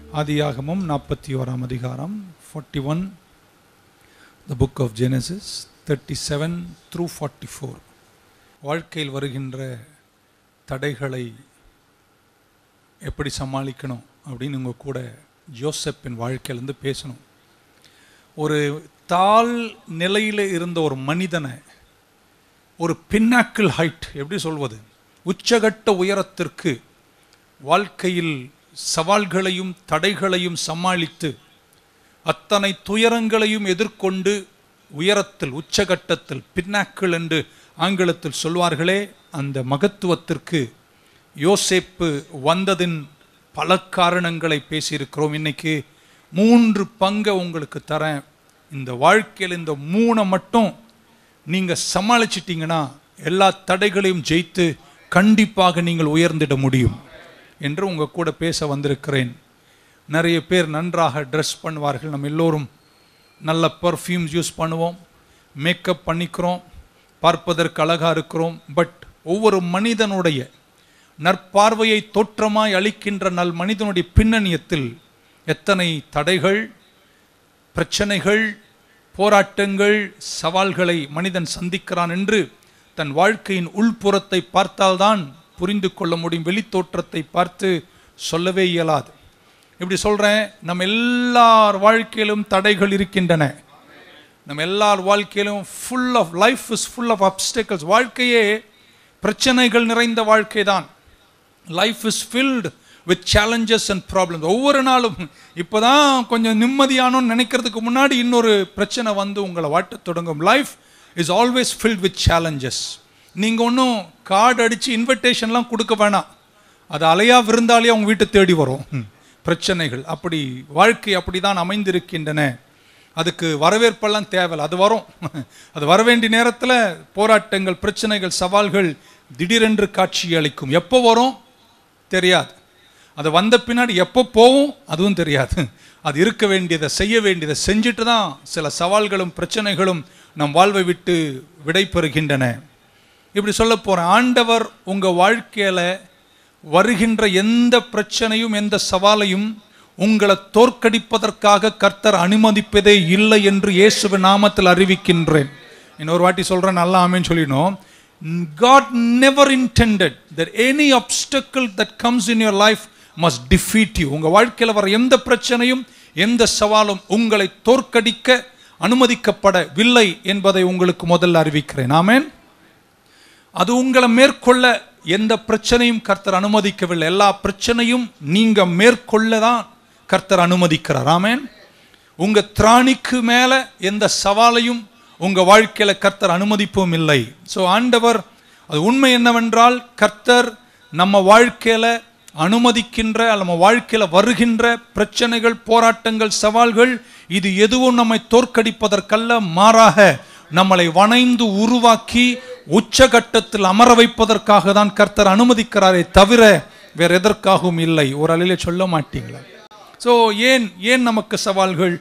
ஆதியாகமம் நாற்பத்தி ஓராம் அதிகாரம் forty one the book of Genesis thirty seven through forty four வாழ்க்கையில் வருகின்ற தடைகளை எப்படி சமாளிக்கணும் அப்படின்னு உங்கள் கூட ஜோசப்பின் வாழ்க்கையிலேருந்து பேசணும் ஒரு தாழ் நிலையில் இருந்த ஒரு மனிதனை ஒரு பின்னாக்கிள் ஹைட் எப்படி சொல்வது உச்சகட்ட உயரத்திற்கு வாழ்க்கையில் சவால்களையும் தடைகளையும் சமாளித்து அத்தனை துயரங்களையும் எதிர்கொண்டு உயரத்தில் உச்சகட்டத்தில் பின்னாக்கள் என்று ஆங்கிலத்தில் சொல்வார்களே அந்த மகத்துவத்திற்கு யோசேப்பு வந்ததின் பல காரணங்களை பேசியிருக்கிறோம் இன்னைக்கு மூன்று பங்கை உங்களுக்கு தரேன் இந்த வாழ்க்கையில் இந்த மூணை மட்டும் நீங்கள் சமாளிச்சிட்டிங்கன்னா எல்லா தடைகளையும் ஜெயித்து கண்டிப்பாக நீங்கள் உயர்ந்திட முடியும் என்று உங்கள் கூட பேச வந்திருக்கிறேன் நிறைய பேர் நன்றாக ட்ரெஸ் பண்ணுவார்கள் நம்ம எல்லோரும் நல்ல பர்ஃப்யூம்ஸ் யூஸ் பண்ணுவோம் மேக்கப் பண்ணிக்கிறோம் பார்ப்பதற்கு அழகாக இருக்கிறோம் பட் ஒவ்வொரு மனிதனுடைய நற்பார்வையை தோற்றமாய் அளிக்கின்ற நல் மனிதனுடைய பின்னணியத்தில் எத்தனை தடைகள் பிரச்சனைகள் போராட்டங்கள் சவால்களை மனிதன் சந்திக்கிறான் என்று தன் வாழ்க்கையின் உள்புறத்தை பார்த்தால்தான் புரிந்து கொள்ள முடியும் வெளித்தோற்றத்தை பார்த்து சொல்லவே இயலாது இப்படி சொல்கிறேன் நம்ம எல்லார் வாழ்க்கையிலும் தடைகள் இருக்கின்றன நம்ம எல்லார் வாழ்க்கையிலும் full of life is full of obstacles வாழ்க்கையே பிரச்சனைகள் நிறைந்த வாழ்க்கை தான் life is filled with challenges and problems ஒவ்வொரு நாளும் இப்போ தான் கொஞ்சம் நிம்மதியானோன்னு நினைக்கிறதுக்கு முன்னாடி இன்னொரு பிரச்சனை வந்து உங்களை வாட்ட தொடங்கும் life is always filled with challenges நீங்கள் ஒன்றும் கார்டு அடித்து இன்விடேஷன்லாம் கொடுக்க வேணாம் அது அலையா விருந்தாலேயே அவங்க வீட்டை தேடி வரும் பிரச்சனைகள் அப்படி வாழ்க்கை அப்படி தான் அமைந்திருக்கின்றன அதுக்கு வரவேற்பெல்லாம் தேவையில்லை அது வரும் அது வர வேண்டிய நேரத்தில் போராட்டங்கள் பிரச்சனைகள் சவால்கள் திடீரென்று காட்சி அளிக்கும் எப்போ வரும் தெரியாது அது வந்த பின்னாடி எப்போ போகும் அதுவும் தெரியாது அது இருக்க வேண்டியதை செய்ய வேண்டியதை செஞ்சுட்டு தான் சில சவால்களும் பிரச்சனைகளும் நம் வாழ்வை விட்டு விடை பெறுகின்றன இப்படி சொல்ல போகிறேன் ஆண்டவர் உங்கள் வாழ்க்கையில் வருகின்ற எந்த பிரச்சனையும் எந்த சவாலையும் உங்களை தோற்கடிப்பதற்காக கர்த்தர் அனுமதிப்பதே இல்லை என்று இயேசுவின் நாமத்தில் அறிவிக்கின்றேன் இன்னொரு வாட்டி சொல்கிறேன் நல்லா ஆமேன்னு சொல்லிடணும் God never intended that any obstacle that comes in your life must defeat you. உங்கள் வாழ்க்கையில் வர எந்த பிரச்சனையும் எந்த சவாலும் உங்களை தோற்கடிக்க அனுமதிக்கப்படவில்லை என்பதை உங்களுக்கு முதல்ல அறிவிக்கிறேன் ஆமேன் அது உங்களை மேற்கொள்ள எந்த பிரச்சனையும் கர்த்தர் அனுமதிக்கவில்லை எல்லா பிரச்சனையும் நீங்க மேற்கொள்ள தான் கர்த்தர் அனுமதிக்கிறார் ஆமேன் உங்க திராணிக்கு மேல எந்த சவாலையும் உங்க வாழ்க்கையில கர்த்தர் அனுமதிப்பவும் இல்லை ஸோ ஆண்டவர் அது உண்மை என்னவென்றால் கர்த்தர் நம்ம வாழ்க்கையில அனுமதிக்கின்ற நம்ம வாழ்க்கையில வருகின்ற பிரச்சனைகள் போராட்டங்கள் சவால்கள் இது எதுவும் நம்மை தோற்கடிப்பதற்கல்ல மாறாக நம்மளை வணைந்து உருவாக்கி உச்சகட்டத்தில் அமர வைப்பதற்காக தான் கர்த்தர் அனுமதிக்கிறாரே தவிர வேற எதற்காகவும் இல்லை ஒரு அலையில சொல்ல மாட்டீங்களா ஸோ ஏன் ஏன் நமக்கு சவால்கள்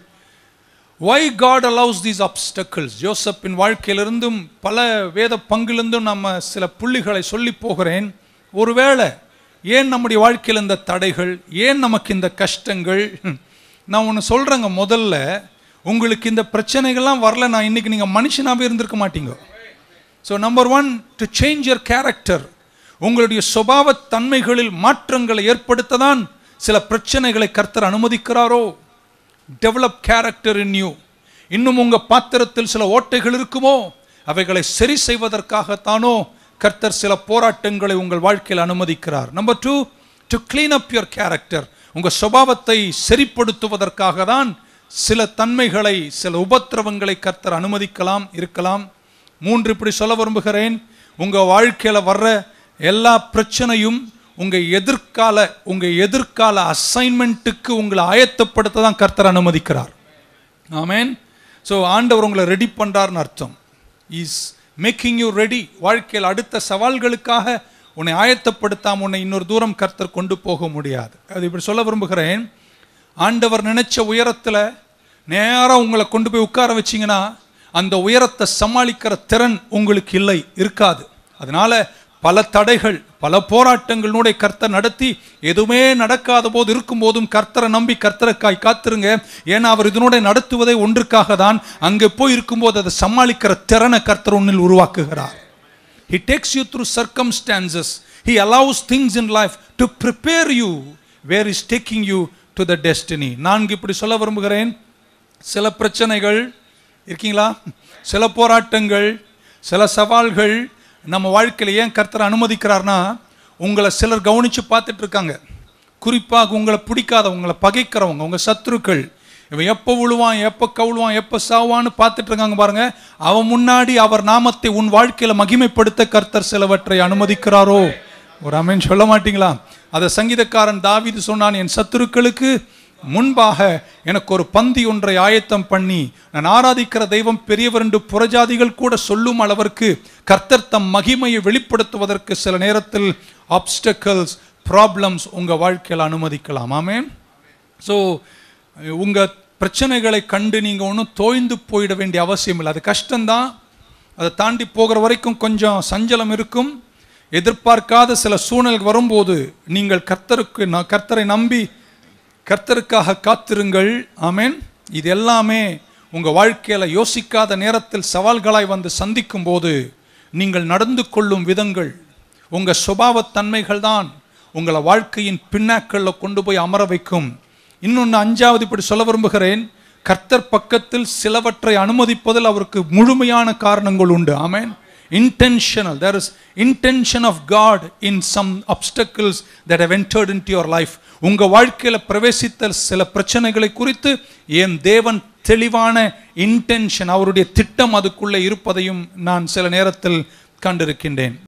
why God allows these obstacles ஜோசப்பின் வாழ்க்கையிலிருந்தும் பல வேத பங்கிலிருந்தும் நம்ம சில புள்ளிகளை சொல்லி போகிறேன் ஒருவேளை ஏன் நம்முடைய வாழ்க்கையில் இந்த தடைகள் ஏன் நமக்கு இந்த கஷ்டங்கள் நான் ஒன்று சொல்கிறேங்க முதல்ல உங்களுக்கு இந்த பிரச்சனைகள்லாம் வரல நான் இன்னைக்கு நீங்கள் மனுஷனாகவே இருந்திருக்க மாட்டீங்க so number one to change your character உங்களுடைய சுபாவ தன்மைகளில் மாற்றங்களை ஏற்படுத்த தான் சில பிரச்சனைகளை கர்த்தர் அனுமதிக்கிறாரோ டெவலப் கேரக்டர் இன் யூ இன்னும் உங்கள் பாத்திரத்தில் சில ஓட்டைகள் இருக்குமோ அவைகளை சரி செய்வதற்காகத்தானோ கர்த்தர் சில போராட்டங்களை உங்கள் வாழ்க்கையில் அனுமதிக்கிறார் number two to clean up your character உங்கள் சுபாவத்தை சரிப்படுத்துவதற்காக தான் சில தன்மைகளை சில உபத்திரவங்களை கர்த்தர் அனுமதிக்கலாம் இருக்கலாம் மூன்று இப்படி சொல்ல விரும்புகிறேன் உங்கள் வாழ்க்கையில் வர்ற எல்லா பிரச்சனையும் உங்கள் எதிர்கால உங்கள் எதிர்கால அசைன்மெண்ட்டுக்கு உங்களை ஆயத்தப்படுத்த தான் கர்த்தர் அனுமதிக்கிறார் ஆமேன் ஸோ ஆண்டவர் உங்களை ரெடி பண்ணுறாருன்னு அர்த்தம் இஸ் மேக்கிங் யூ ரெடி வாழ்க்கையில் அடுத்த சவால்களுக்காக உன்னை ஆயத்தப்படுத்தாமல் உன்னை இன்னொரு தூரம் கர்த்தர் கொண்டு போக முடியாது அது இப்படி சொல்ல விரும்புகிறேன் ஆண்டவர் நினைச்ச உயரத்தில் நேராக உங்களை கொண்டு போய் உட்கார வச்சிங்கன்னா அந்த உயரத்தை சமாளிக்கிற திறன் உங்களுக்கு இல்லை இருக்காது அதனால பல தடைகள் பல போராட்டங்களோட கர்த்தர் நடத்தி எதுவுமே நடக்காத போது இருக்கும்போதும் கர்த்தரை நம்பி கர்த்தருக்காய் காத்திருங்க ஏன்னா அவர் இதனோட நடத்துவதே ஒன்றுக்காக தான் அங்கே போய் இருக்கும்போது அதை சமாளிக்கிற திறனை கர்த்தர் ஒன்றில் உருவாக்குகிறார் He takes you through circumstances. He allows things in life to prepare you where He's taking you to the destiny. நான் இப்படி சொல்ல விரும்புகிறேன் சில பிரச்சனைகள் இருக்கீங்களா சில போராட்டங்கள் சில சவால்கள் நம்ம வாழ்க்கையில் ஏன் கர்த்தர் அனுமதிக்கிறார்னா உங்களை சிலர் கவனித்து பார்த்துட்டு இருக்காங்க குறிப்பாக உங்களை பிடிக்காத உங்களை பகைக்கிறவங்க உங்கள் சத்துருக்கள் இவன் எப்போ விழுவான் எப்போ கவுழுவான் எப்போ சாவான்னு பார்த்துட்டு இருக்காங்க பாருங்க அவன் முன்னாடி அவர் நாமத்தை உன் வாழ்க்கையில் மகிமைப்படுத்த கர்த்தர் சிலவற்றை அனுமதிக்கிறாரோ ஒரு அமேன் சொல்ல மாட்டீங்களா அதை சங்கீதக்காரன் தாவீது சொன்னான் என் சத்துருக்களுக்கு முன்பாக எனக்கு ஒரு பந்தி ஒன்றை ஆயத்தம் பண்ணி நான் ஆராதிக்கிற தெய்வம் பெரியவர் என்று புறஜாதிகள் கூட சொல்லும் அளவிற்கு கர்த்தர் தம் மகிமையை வெளிப்படுத்துவதற்கு சில நேரத்தில் ஆப்ஸ்டக்கல்ஸ் ப்ராப்ளம்ஸ் உங்கள் வாழ்க்கையில் அனுமதிக்கலாம் ஆமென் ஸோ உங்கள் பிரச்சனைகளை கண்டு நீங்கள் ஒன்றும் தோய்ந்து போயிட வேண்டிய அவசியம் இல்லை அது கஷ்டம்தான் அதை தாண்டி போகிற வரைக்கும் கொஞ்சம் சஞ்சலம் இருக்கும் எதிர்பார்க்காத சில சூழ்நிலை வரும்போது நீங்கள் கர்த்தருக்கு ந- கர்த்தரை நம்பி கர்த்தருக்காக காத்திருங்கள் ஆமென் இது எல்லாமே உங்கள் வாழ்க்கையில் யோசிக்காத நேரத்தில் சவால்களாய் வந்து சந்திக்கும் போது நீங்கள் நடந்து கொள்ளும் விதங்கள் உங்கள் சுபாவத்தன்மைகள் தான் உங்களை வாழ்க்கையின் பின்னாக்களில் கொண்டு போய் அமர வைக்கும் இன்னொன்று அஞ்சாவது இப்படி சொல்ல விரும்புகிறேன் கர்த்தர் பக்கத்தில் சிலவற்றை அனுமதிப்பதில் அவருக்கு முழுமையான காரணங்கள் உண்டு ஆமென் intentional there is intention of god in some obstacles that have entered into your life உங்க வாழ்க்கையில பிரவேசித்த சில பிரச்சனைகளை குறித்து என் தேவன் தெளிவான இன்டென்ஷன் அவருடைய திட்டம் அதுக்குள்ளே இருப்பதையும் நான் சில நேரத்தில் கண்டிருக்கின்றேன்